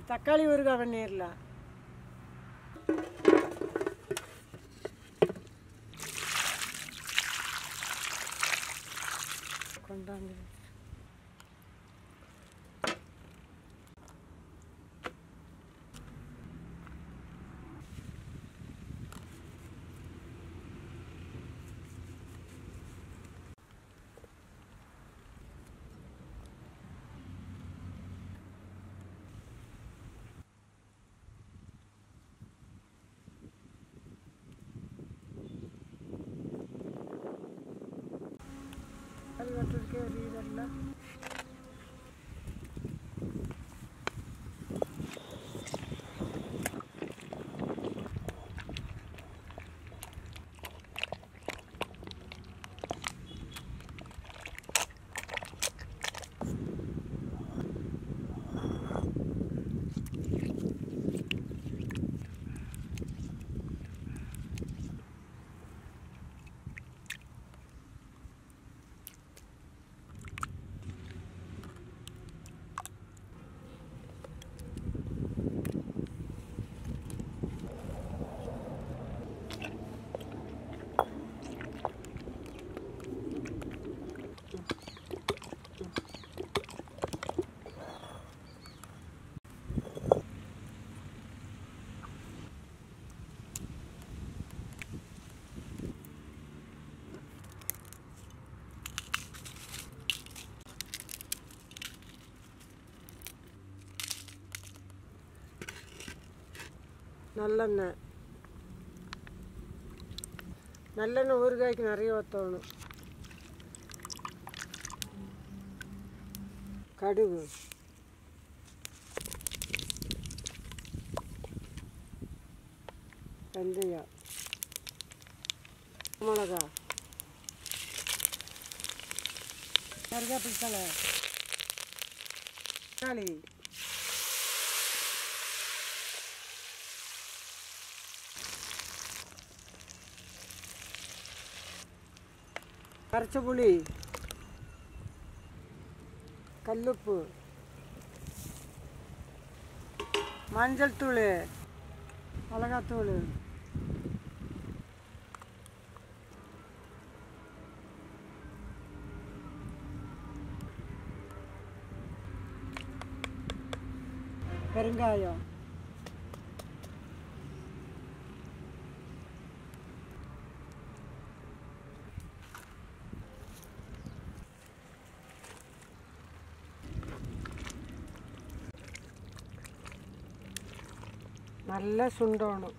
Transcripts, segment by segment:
தக்காளி ஊறுகாய் பண்ணிடலாம் கொண்டாந்து அது வெட்டுறதுக்கே ஒரு இதெல்லாம் நல்லெண்ணெய் நல்லெண்ணெய் ஊறுகாய்க்கு நிறைய ஊற்றணும் கடுகு வெந்தயம் மிளகா கருவேப்பிலை தழை தக்காளி கரைச்ச புளி கல்லுப்பு மஞ்சள் தூள் மிளகாத்தூள் பெருங்காயம் நல்லா சுண்டணும்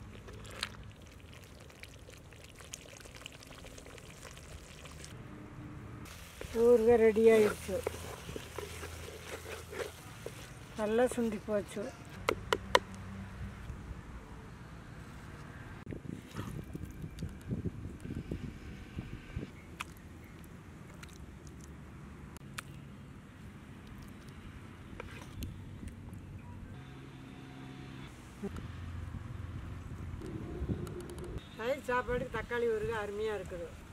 ஊறுகாய் ரெடி ஆயிடுச்சு நல்லா சுண்டி போச்சு தயிர் சாப்பாடு தக்காளி ஊறுகாய் அருமையாக இருக்குது